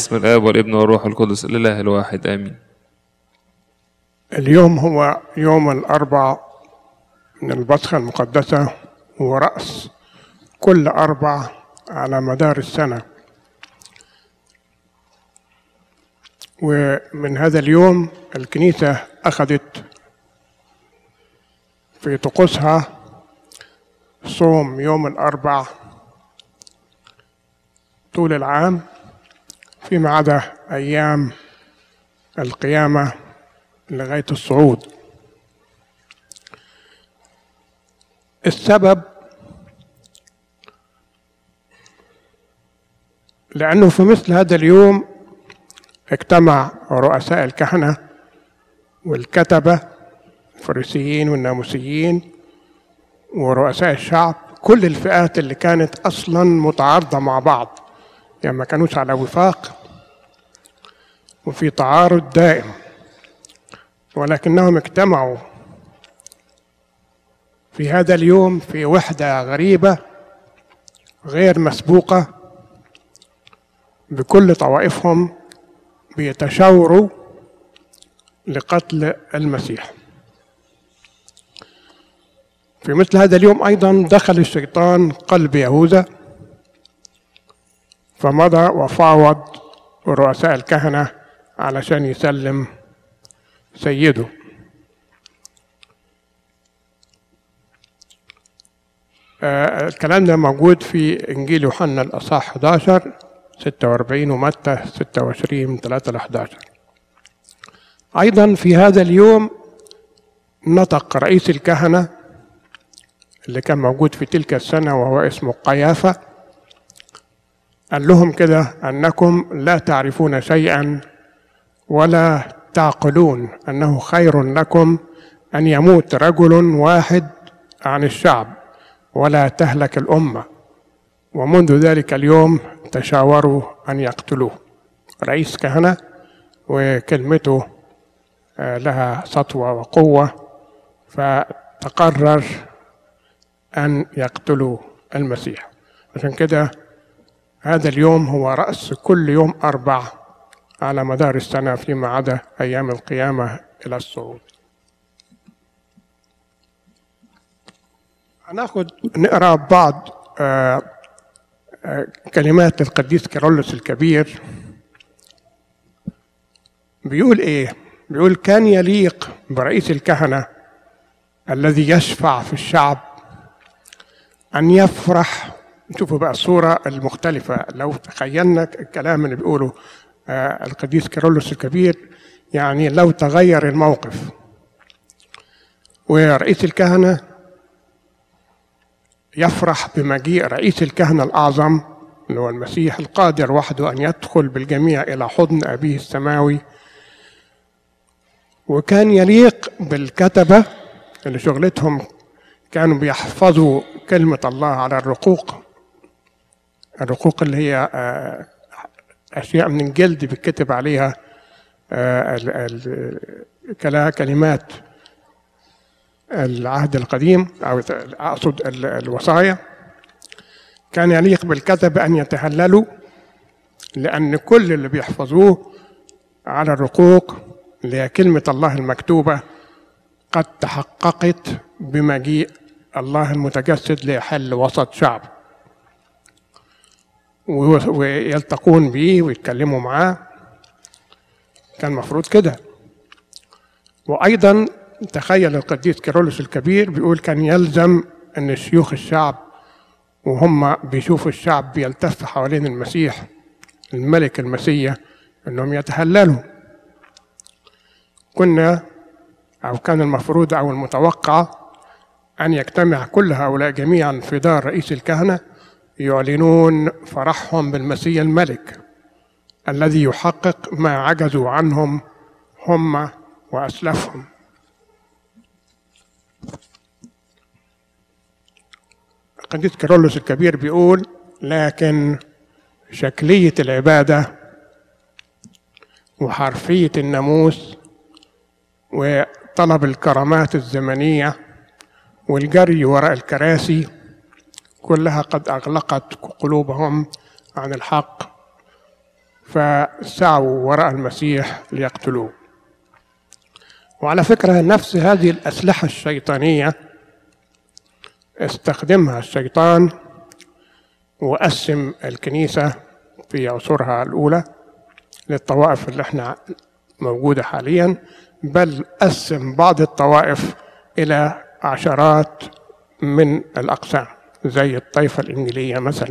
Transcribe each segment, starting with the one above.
باسم الآب والابن والروح القدس الإله الواحد آمين اليوم هو يوم الأربع من البصخة المقدسة هو رأس كل أربع على مدار السنة ومن هذا اليوم الكنيسة أخذت في طقوسها صوم يوم الأربع طول العام فيما عدا أيام القيامة لغاية الصعود السبب لأنه في مثل هذا اليوم اجتمع رؤساء الكهنة والكتبة الفريسيين والناموسيين ورؤساء الشعب كل الفئات اللي كانت أصلا متعارضة مع بعض يعني ما كانوش على وفاق وفي تعارض دائم ولكنهم اجتمعوا في هذا اليوم في وحدة غريبة غير مسبوقة بكل طوائفهم بيتشاوروا لقتل المسيح في مثل هذا اليوم أيضا دخل الشيطان قلب يهوذا فمضى وفاوض رؤساء الكهنة علشان يسلم سيده آه الكلام ده موجود في إنجيل يوحنا الأصحاح 11 46 ومتى 26 من 3 ل 11 أيضا في هذا اليوم نطق رئيس الكهنة اللي كان موجود في تلك السنة وهو اسمه قيافة قال لهم كده أنكم لا تعرفون شيئا ولا تعقلون أنه خير لكم أن يموت رجل واحد عن الشعب ولا تهلك الأمة ومنذ ذلك اليوم تشاوروا أن يقتلوه رئيس كهنة وكلمته لها سطوة وقوة فتقرر أن يقتلوا المسيح عشان كده هذا اليوم هو رأس كل يوم أربع على مدار السنة فيما عدا أيام القيامة إلى الصعود هناخد نقرأ بعض آه آه كلمات القديس كيرلس الكبير بيقول إيه؟ بيقول كان يليق برئيس الكهنة الذي يشفع في الشعب أن يفرح شوفوا بقى الصورة المختلفة لو تخيلنا الكلام اللي بيقوله آه القديس كيرلس الكبير يعني لو تغير الموقف ورئيس الكهنة يفرح بمجيء رئيس الكهنة الأعظم اللي هو المسيح القادر وحده أن يدخل بالجميع إلى حضن أبيه السماوي وكان يليق بالكتبة اللي شغلتهم كانوا بيحفظوا كلمة الله على الرقوق الرقوق اللي هي أشياء من الجلد بيتكتب عليها كلمات العهد القديم أو أقصد الوصايا كان يليق بالكتب أن يتهللوا لأن كل اللي بيحفظوه على الرقوق اللي هي كلمة الله المكتوبة قد تحققت بمجيء الله المتجسد ليحل وسط شعب ويلتقون به ويتكلموا معاه كان المفروض كده وأيضا تخيل القديس كيرلس الكبير بيقول كان يلزم أن شيوخ الشعب وهم بيشوفوا الشعب بيلتف حوالين المسيح الملك المسيح أنهم يتهللوا كنا أو كان المفروض أو المتوقع أن يجتمع كل هؤلاء جميعا في دار رئيس الكهنة يعلنون فرحهم بالمسيح الملك الذي يحقق ما عجزوا عنهم هم وأسلافهم القديس كيرلس الكبير بيقول لكن شكلية العبادة وحرفية الناموس وطلب الكرامات الزمنية والجري وراء الكراسي كلها قد أغلقت قلوبهم عن الحق فسعوا وراء المسيح ليقتلوه وعلى فكرة نفس هذه الأسلحة الشيطانية استخدمها الشيطان وقسم الكنيسة في عصورها الأولى للطوائف اللي احنا موجودة حاليا بل قسم بعض الطوائف إلى عشرات من الأقسام زي الطائفة الإنجيلية مثلا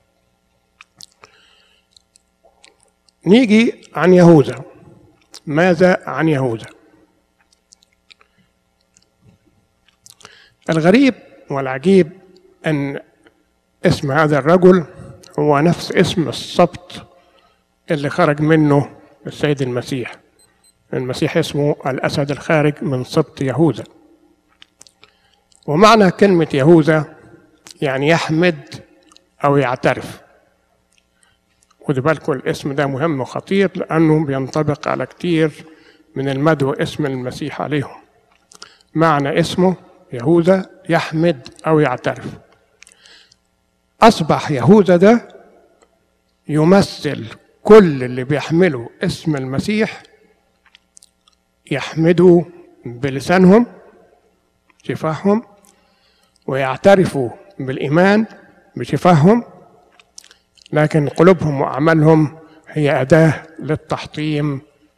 نيجي عن يهوذا ماذا عن يهوذا الغريب والعجيب أن اسم هذا الرجل هو نفس اسم السبط اللي خرج منه السيد المسيح المسيح اسمه الأسد الخارج من سبط يهوذا ومعنى كلمة يهوذا يعني يحمد أو يعترف خدوا بالكم الاسم ده مهم وخطير لأنه بينطبق على كتير من المدعو اسم المسيح عليهم معنى اسمه يهوذا يحمد أو يعترف أصبح يهوذا ده يمثل كل اللي بيحملوا اسم المسيح يحمدوا بلسانهم شفاههم ويعترفوا بالإيمان بشفاههم لكن قلوبهم وأعمالهم هي أداة للتحطيم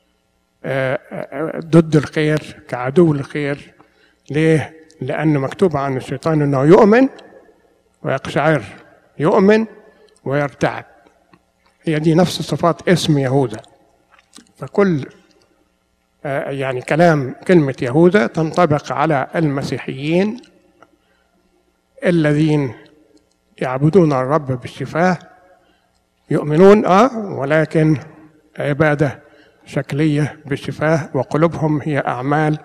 ضد الخير كعدو الخير ليه؟ لأن مكتوب عن الشيطان أنه يؤمن ويقشعر يؤمن ويرتعب هي دي نفس صفات اسم يهوذا فكل يعني كلام كلمة يهوذا تنطبق على المسيحيين الذين يعبدون الرب بالشفاه يؤمنون اه ولكن عبادة شكلية بالشفاه وقلوبهم هي أعمال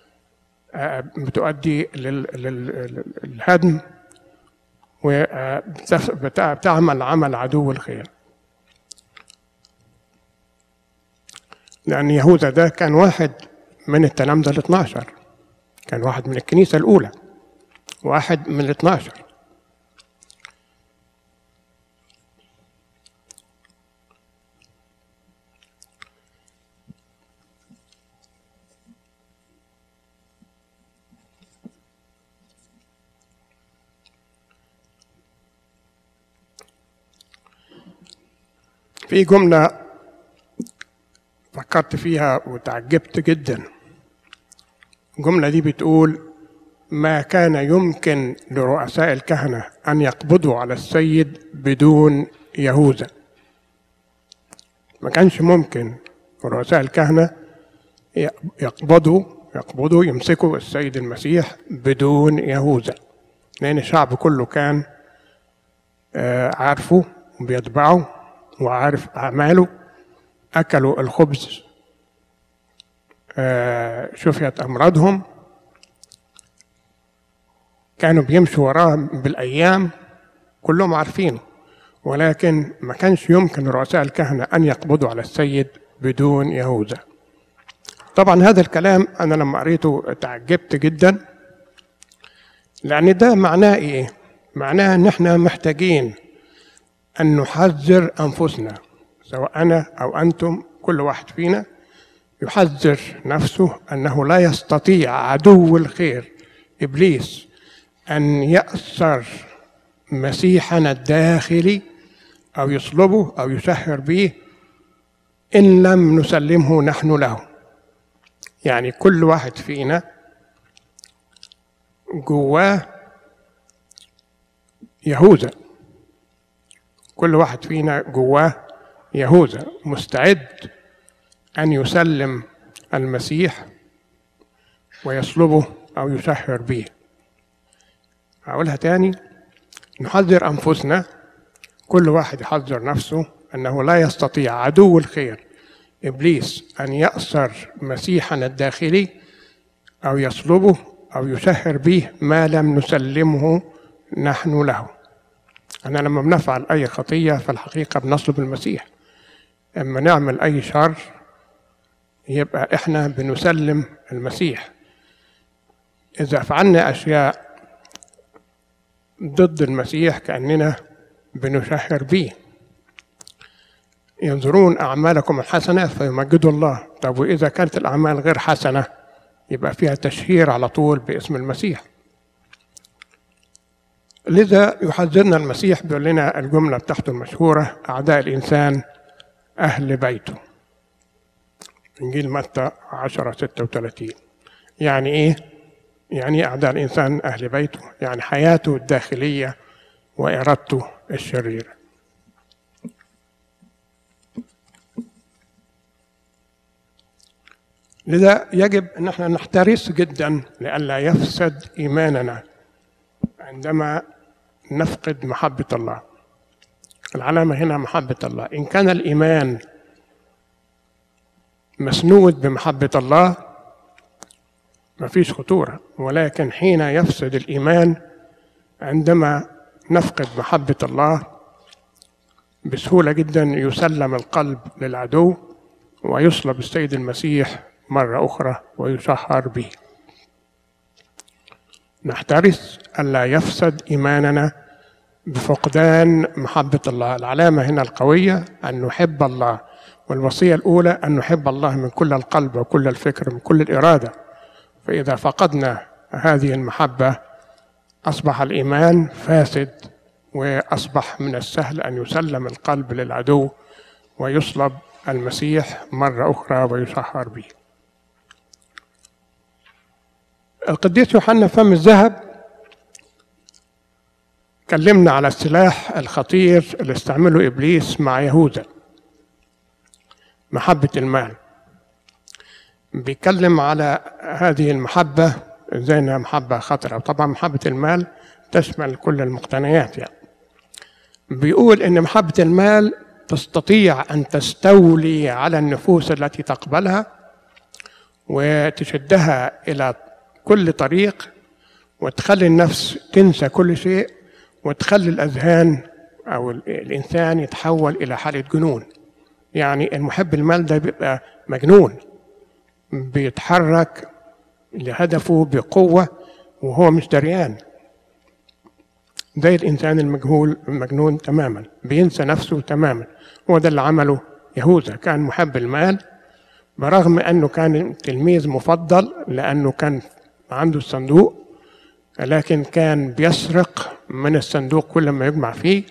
بتؤدي للهدم وبتعمل عمل عدو الخير لأن يهوذا ده كان واحد من التلامذة الاثنى عشر كان واحد من الكنيسة الأولى واحد من الاثنى عشر في جملة فكرت فيها وتعجبت جدا الجملة دي بتقول ما كان يمكن لرؤساء الكهنة أن يقبضوا على السيد بدون يهوذا ما كانش ممكن رؤساء الكهنة يقبضوا يقبضوا يمسكوا السيد المسيح بدون يهوذا لأن الشعب كله كان عارفه وبيتبعه وعارف أعماله أكلوا الخبز شفيت أمراضهم كانوا بيمشوا وراه بالأيام كلهم عارفينه ولكن ما كانش يمكن رؤساء الكهنة أن يقبضوا على السيد بدون يهوذا طبعا هذا الكلام أنا لما قريته تعجبت جدا لأن ده معناه إيه؟ معناه إن إحنا محتاجين أن نحذر أنفسنا سواء أنا أو أنتم كل واحد فينا يحذر نفسه أنه لا يستطيع عدو الخير إبليس أن يأثر مسيحنا الداخلي أو يصلبه أو يسهر به إن لم نسلمه نحن له يعني كل واحد فينا جواه يهوذا كل واحد فينا جواه يهوذا مستعد أن يسلم المسيح ويصلبه أو يسهر به هقولها تاني نحذر أنفسنا كل واحد يحذر نفسه أنه لا يستطيع عدو الخير إبليس أن يأسر مسيحنا الداخلي أو يصلبه أو يسهر به ما لم نسلمه نحن له أنا لما بنفعل أي خطية في الحقيقة بنصلب المسيح أما نعمل أي شر يبقى إحنا بنسلم المسيح إذا فعلنا أشياء ضد المسيح كأننا بنشهر به ينظرون أعمالكم الحسنة فيمجدوا الله طب وإذا كانت الأعمال غير حسنة يبقى فيها تشهير على طول باسم المسيح لذا يحذرنا المسيح بيقول لنا الجملة بتاعته المشهورة أعداء الإنسان أهل بيته إنجيل متى 10 36 يعني إيه؟ يعني أعداء الإنسان أهل بيته يعني حياته الداخلية وإرادته الشريرة لذا يجب أن احنا نحترس جدا لئلا يفسد إيماننا عندما نفقد محبة الله العلامة هنا محبة الله إن كان الإيمان مسنود بمحبة الله ما فيش خطورة ولكن حين يفسد الإيمان عندما نفقد محبة الله بسهولة جدا يسلم القلب للعدو ويصلب السيد المسيح مرة أخرى ويشهر به نحترس ألا يفسد إيماننا بفقدان محبة الله العلامة هنا القوية أن نحب الله والوصية الأولى أن نحب الله من كل القلب وكل الفكر من كل الإرادة فإذا فقدنا هذه المحبة أصبح الإيمان فاسد وأصبح من السهل أن يسلم القلب للعدو ويصلب المسيح مرة أخرى ويشهر به القديس يوحنا فم الذهب كلمنا على السلاح الخطير اللي استعمله ابليس مع يهوذا محبه المال بيتكلم على هذه المحبه ازاي انها محبه خطره طبعا محبه المال تشمل كل المقتنيات يعني بيقول ان محبه المال تستطيع ان تستولي على النفوس التي تقبلها وتشدها الى كل طريق وتخلي النفس تنسى كل شيء وتخلي الأذهان أو الإنسان يتحول إلى حالة جنون يعني المحب المال ده بيبقى مجنون بيتحرك لهدفه بقوة وهو مش دريان زي الإنسان المجهول المجنون تماما بينسى نفسه تماما هو ده اللي عمله يهوذا كان محب المال برغم أنه كان تلميذ مفضل لأنه كان عنده الصندوق لكن كان بيسرق من الصندوق كل ما يجمع فيه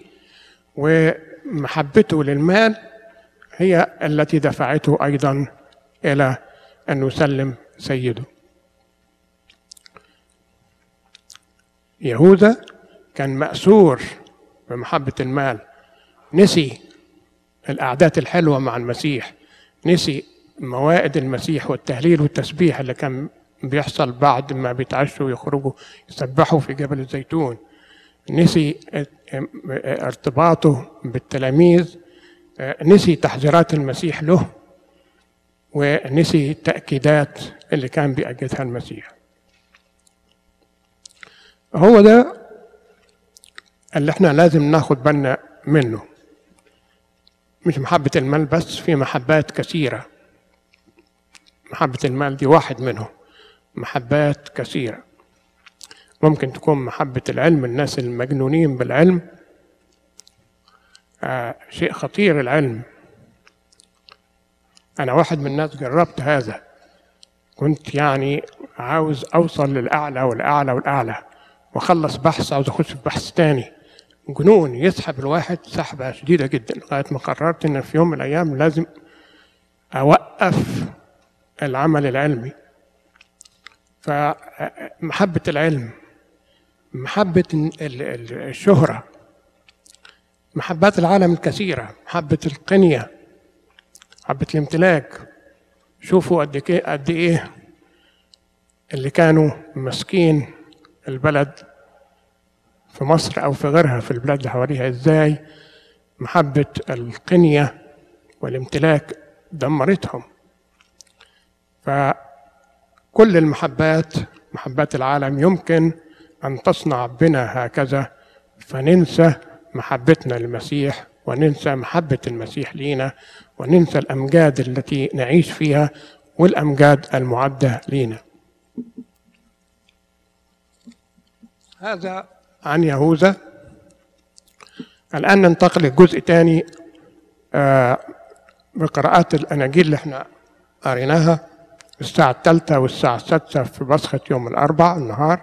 ومحبته للمال هي التي دفعته ايضا الى ان يسلم سيده يهوذا كان مأسور بمحبة المال نسي القعدات الحلوة مع المسيح نسي موائد المسيح والتهليل والتسبيح اللي كان بيحصل بعد ما بيتعشوا ويخرجوا يسبحوا في جبل الزيتون نسي ارتباطه بالتلاميذ نسي تحذيرات المسيح له ونسي التأكيدات اللي كان بيأكدها المسيح هو ده اللي احنا لازم ناخد بالنا منه مش محبة المال بس في محبات كثيرة محبة المال دي واحد منهم محبات كثيرة ممكن تكون محبة العلم الناس المجنونين بالعلم آه شيء خطير العلم أنا واحد من الناس جربت هذا كنت يعني عاوز أوصل للأعلى والأعلى والأعلى وأخلص بحث عاوز أخش في بحث تاني جنون يسحب الواحد سحبة شديدة جدا لغاية ما قررت إن في يوم من الأيام لازم أوقف العمل العلمي فمحبة العلم محبة الشهرة محبات العالم الكثيرة محبة القنية محبة الامتلاك شوفوا قد ايه قد ايه اللي كانوا ماسكين البلد في مصر او في غيرها في البلاد اللي حواليها ازاي محبة القنية والامتلاك دمرتهم فكل المحبات محبات العالم يمكن أن تصنع بنا هكذا فننسى محبتنا للمسيح وننسى محبة المسيح لينا وننسى الأمجاد التي نعيش فيها والأمجاد المعدة لينا هذا عن يهوذا الآن ننتقل لجزء ثاني بقراءات الأناجيل اللي احنا قريناها الساعة الثالثة والساعة السادسة في بصخة يوم الأربع النهار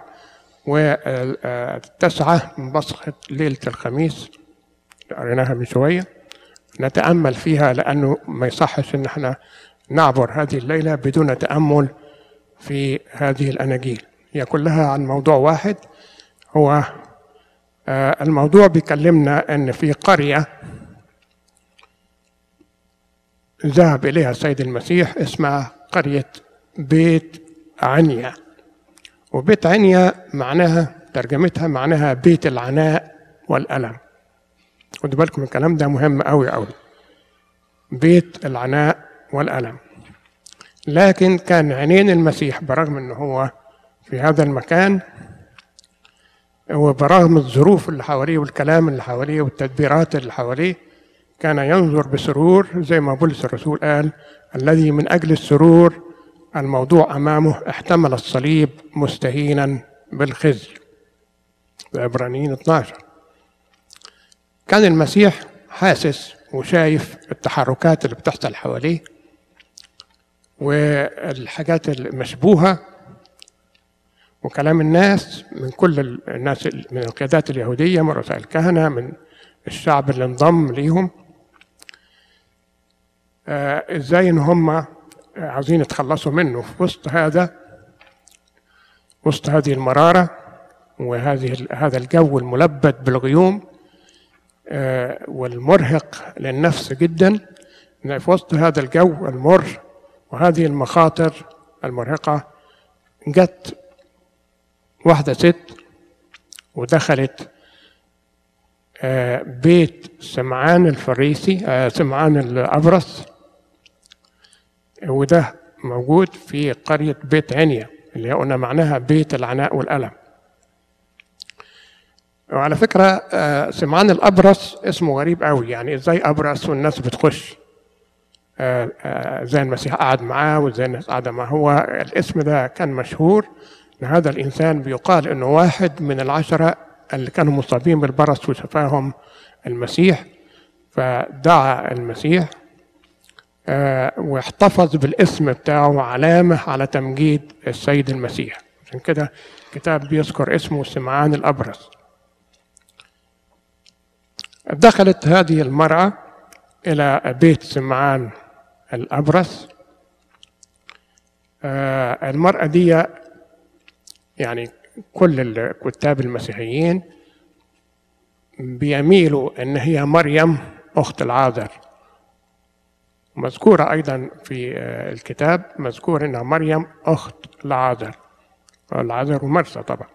والتسعة من بصخة ليلة الخميس اللي قريناها من شوية نتأمل فيها لأنه ما يصحش إن احنا نعبر هذه الليلة بدون تأمل في هذه الأناجيل هي كلها عن موضوع واحد هو آه، الموضوع بيكلمنا ان في قريه ذهب اليها السيد المسيح اسمها قريه بيت عنيا وبيت عنيا معناها ترجمتها معناها بيت العناء والالم خدوا بالكم الكلام ده مهم قوي قوي بيت العناء والالم لكن كان عينين المسيح برغم ان هو في هذا المكان وبرغم الظروف اللي حواليه والكلام اللي حواليه والتدبيرات اللي حواليه كان ينظر بسرور زي ما بولس الرسول قال الذي من اجل السرور الموضوع امامه احتمل الصليب مستهينا بالخزي عبرانيين 12 كان المسيح حاسس وشايف التحركات اللي بتحصل حواليه والحاجات المشبوهه وكلام الناس من كل الناس من القيادات اليهودية من رؤساء الكهنة من الشعب اللي انضم ليهم آه ازاي ان هم عاوزين يتخلصوا منه في وسط هذا وسط هذه المرارة وهذه هذا الجو الملبد بالغيوم آه والمرهق للنفس جدا إن في وسط هذا الجو المر وهذه المخاطر المرهقة جت واحدة ست ودخلت آه، بيت سمعان الفريسي آه، سمعان الأبرص وده موجود في قرية بيت عنيا اللي قلنا معناها بيت العناء والألم وعلى فكرة آه، سمعان الأبرص اسمه غريب قوي يعني ازاي أبرص والناس بتخش زي المسيح قعد معاه وزي الناس قاعدة معاه هو الاسم ده كان مشهور هذا الإنسان بيقال أنه واحد من العشرة اللي كانوا مصابين بالبرص وشفاهم المسيح فدعا المسيح آه، واحتفظ بالاسم بتاعه علامة على تمجيد السيد المسيح عشان كده الكتاب بيذكر اسمه سمعان الأبرص دخلت هذه المرأة إلى بيت سمعان الأبرص آه، المرأة دي يعني كل الكتاب المسيحيين بيميلوا ان هي مريم اخت العازر مذكورة أيضا في الكتاب مذكور أنها مريم أخت العازر العازر ومرسى طبعا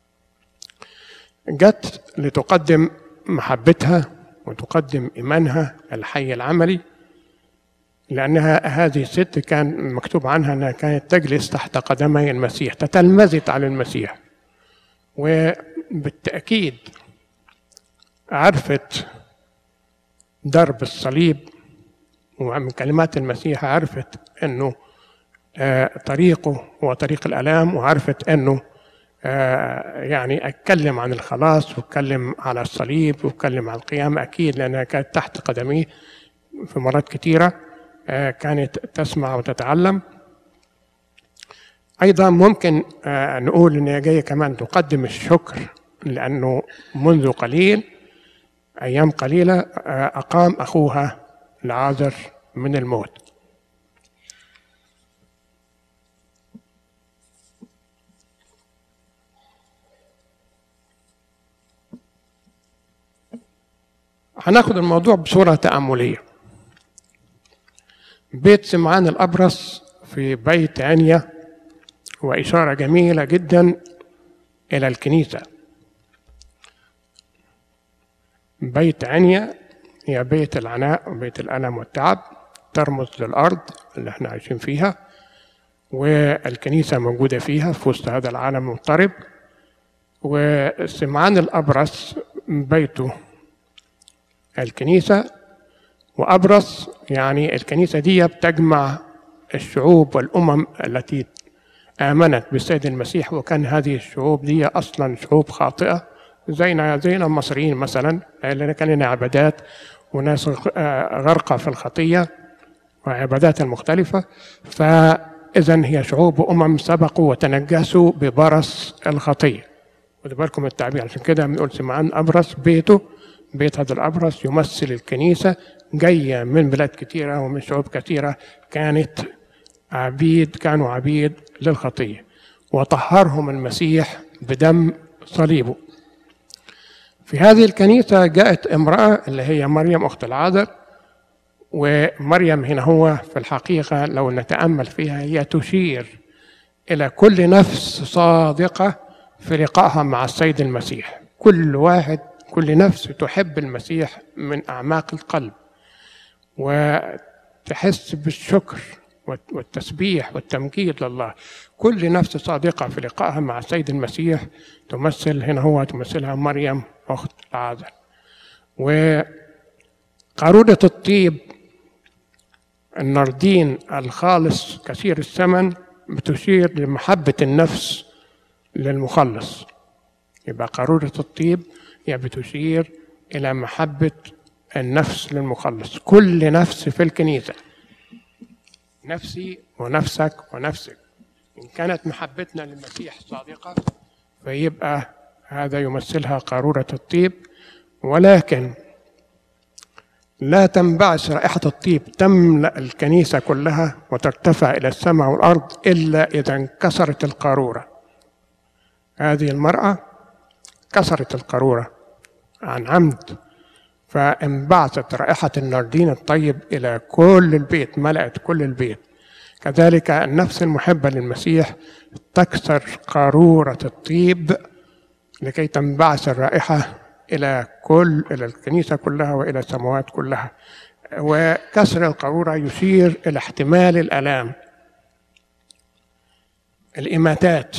جت لتقدم محبتها وتقدم إيمانها الحي العملي لأنها هذه الست كان مكتوب عنها أنها كانت تجلس تحت قدمي المسيح تتلمذت على المسيح وبالتأكيد عرفت درب الصليب ومن كلمات المسيح عرفت أنه طريقه هو طريق الآلام وعرفت أنه يعني أتكلم عن الخلاص وأتكلم على الصليب وأتكلم عن القيامة أكيد لأنها كانت تحت قدميه في مرات كثيرة كانت تسمع وتتعلم أيضا ممكن نقول إن هي جاية كمان تقدم الشكر لأنه منذ قليل أيام قليلة أقام أخوها العازر من الموت هناخد الموضوع بصورة تأملية بيت سمعان الأبرص في بيت عنيا هو إشارة جميلة جدا إلى الكنيسة بيت عنيا هي بيت العناء وبيت الألم والتعب ترمز للأرض اللي احنا عايشين فيها والكنيسة موجودة فيها في وسط هذا العالم المضطرب وسمعان الأبرص بيته الكنيسة وأبرص يعني الكنيسة دي بتجمع الشعوب والأمم التي آمنت بالسيد المسيح وكان هذه الشعوب دي أصلا شعوب خاطئة زينا زينا المصريين مثلا لأن كان لنا عبادات وناس غرقى في الخطية وعبادات المختلفة فإذا هي شعوب وأمم سبقوا وتنجسوا ببرص الخطية خدوا بالكم التعبير عشان كده بنقول سمعان أبرص بيته بيت هذا الأبرص يمثل الكنيسة جاية من بلاد كثيرة ومن شعوب كثيرة كانت عبيد كانوا عبيد للخطية وطهرهم المسيح بدم صليبه في هذه الكنيسة جاءت امرأة اللي هي مريم أخت العذر ومريم هنا هو في الحقيقة لو نتأمل فيها هي تشير إلى كل نفس صادقة في لقائها مع السيد المسيح كل واحد كل نفس تحب المسيح من أعماق القلب وتحس بالشكر والتسبيح والتمجيد لله كل نفس صادقة في لقائها مع السيد المسيح تمثل هنا هو تمثلها مريم أخت العازر وقارورة الطيب النردين الخالص كثير الثمن بتشير لمحبة النفس للمخلص يبقى قارورة الطيب هي بتشير إلى محبة النفس للمخلص كل نفس في الكنيسة نفسي ونفسك ونفسك إن كانت محبتنا للمسيح صادقة فيبقى هذا يمثلها قارورة الطيب ولكن لا تنبعث رائحة الطيب تملأ الكنيسة كلها وترتفع إلى السماء والأرض إلا إذا انكسرت القارورة هذه المرأة كسرت القارورة عن عمد فانبعثت رائحة الناردين الطيب إلى كل البيت ملأت كل البيت كذلك النفس المحبة للمسيح تكسر قارورة الطيب لكي تنبعث الرائحة إلى كل إلى الكنيسة كلها وإلى السماوات كلها وكسر القارورة يشير إلى احتمال الآلام الإماتات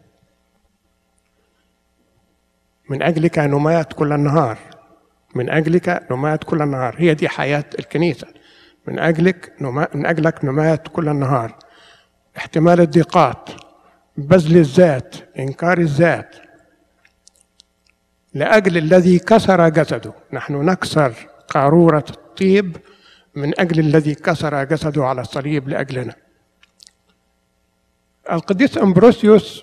من أجلك نمات كل النهار من أجلك نمات كل النهار هي دي حياة الكنيسة من أجلك نما من أجلك نمات كل النهار احتمال الضيقات بذل الذات إنكار الذات لأجل الذي كسر جسده نحن نكسر قارورة الطيب من أجل الذي كسر جسده على الصليب لأجلنا القديس أمبروسيوس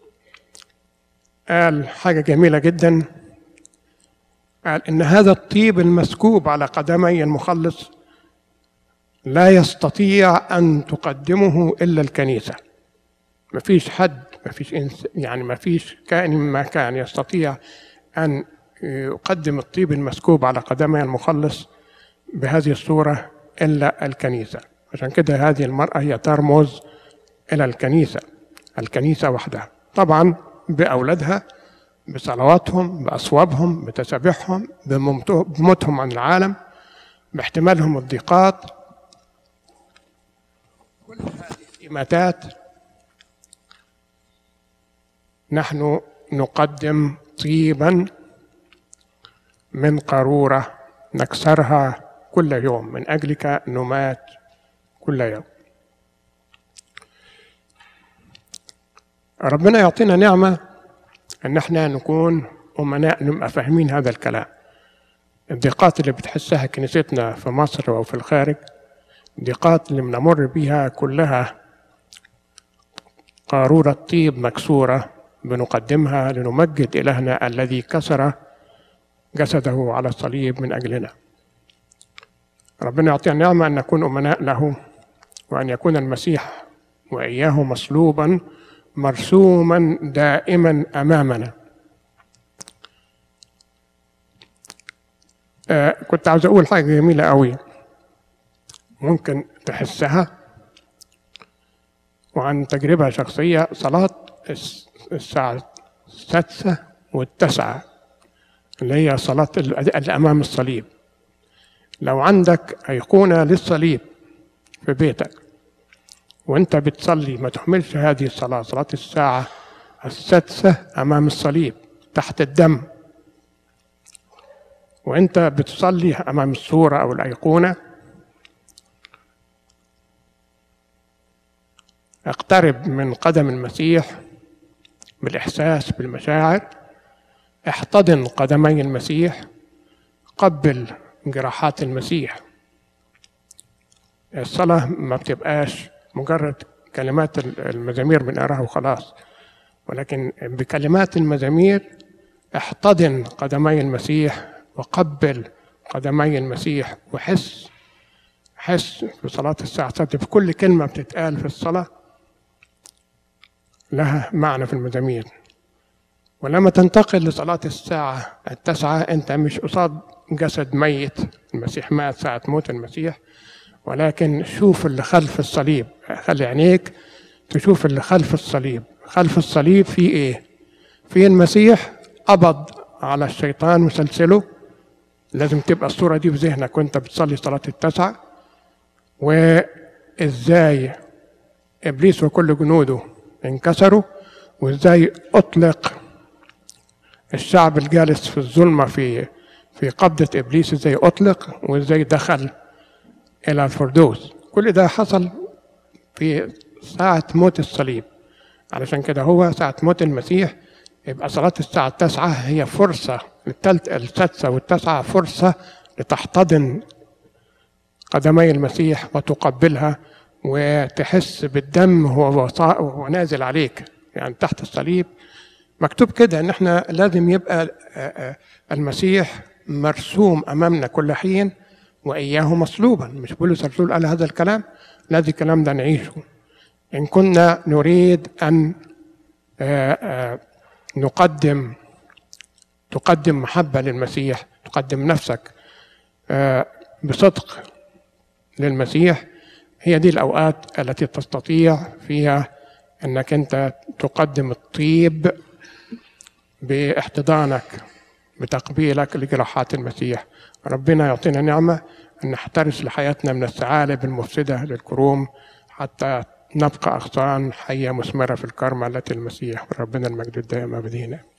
قال حاجة جميلة جدا قال إن هذا الطيب المسكوب على قدمي المخلص لا يستطيع أن تقدمه إلا الكنيسة مفيش حد مفيش إنس يعني مفيش كائن ما كان يستطيع أن يقدم الطيب المسكوب على قدمي المخلص بهذه الصورة إلا الكنيسة عشان كده هذه المرأة هي ترمز إلى الكنيسة الكنيسة وحدها طبعا بأولادها بصلواتهم بأصوابهم بتسابيحهم بموتهم عن العالم باحتمالهم الضيقات كل هذه الإماتات نحن نقدم طيبا من قارورة نكسرها كل يوم من أجلك نمات كل يوم ربنا يعطينا نعمة ان احنا نكون امناء نبقى فاهمين هذا الكلام الضيقات اللي بتحسها كنيستنا في مصر او في الخارج الضيقات اللي بنمر بيها كلها قارورة طيب مكسورة بنقدمها لنمجد إلهنا الذي كسر جسده على الصليب من أجلنا ربنا يعطينا نعمة أن نكون أمناء له وأن يكون المسيح وإياه مصلوبا مرسوما دائما امامنا آه كنت عاوز اقول حاجه جميله قوي ممكن تحسها وعن تجربه شخصيه صلاه الساعه السادسه والتاسعه اللي هي صلاه اللي امام الصليب لو عندك ايقونه للصليب في بيتك وانت بتصلي ما تحملش هذه الصلاة صلاة الساعة السادسة أمام الصليب تحت الدم وانت بتصلي أمام الصورة أو الأيقونة اقترب من قدم المسيح بالإحساس بالمشاعر احتضن قدمي المسيح قبل جراحات المسيح الصلاة ما بتبقاش مجرد كلمات المزامير بنقراها وخلاص ولكن بكلمات المزامير احتضن قدمي المسيح وقبل قدمي المسيح وحس حس في صلاة الساعة السادسة في كل كلمة بتتقال في الصلاة لها معنى في المزامير ولما تنتقل لصلاة الساعة التاسعة أنت مش قصاد جسد ميت المسيح مات ساعة موت المسيح ولكن شوف اللي خلف الصليب خلي عينيك تشوف اللي خلف الصليب خلف الصليب في ايه في المسيح قبض على الشيطان وسلسله لازم تبقى الصورة دي في ذهنك وانت بتصلي صلاة التسعة وازاي ابليس وكل جنوده انكسروا وازاي اطلق الشعب الجالس في الظلمة في في قبضة ابليس ازاي اطلق وازاي دخل الى الفردوس كل ده حصل في ساعة موت الصليب علشان كده هو ساعة موت المسيح يبقى صلاة الساعة التاسعة هي فرصة التالت السادسة والتاسعة فرصة لتحتضن قدمي المسيح وتقبلها وتحس بالدم وهو وهو نازل عليك يعني تحت الصليب مكتوب كده ان احنا لازم يبقى المسيح مرسوم امامنا كل حين واياه مصلوبا مش بولس الرسول قال هذا الكلام لازم الكلام ده نعيشه ان كنا نريد ان نقدم تقدم محبه للمسيح تقدم نفسك بصدق للمسيح هي دي الاوقات التي تستطيع فيها انك انت تقدم الطيب باحتضانك بتقبيلك لجراحات المسيح ربنا يعطينا نعمه ان نحترس لحياتنا من الثعالب المفسده للكروم حتى نبقى اغصان حيه مثمره في الكرمه التي المسيح ربنا المجد الدائم ابدينا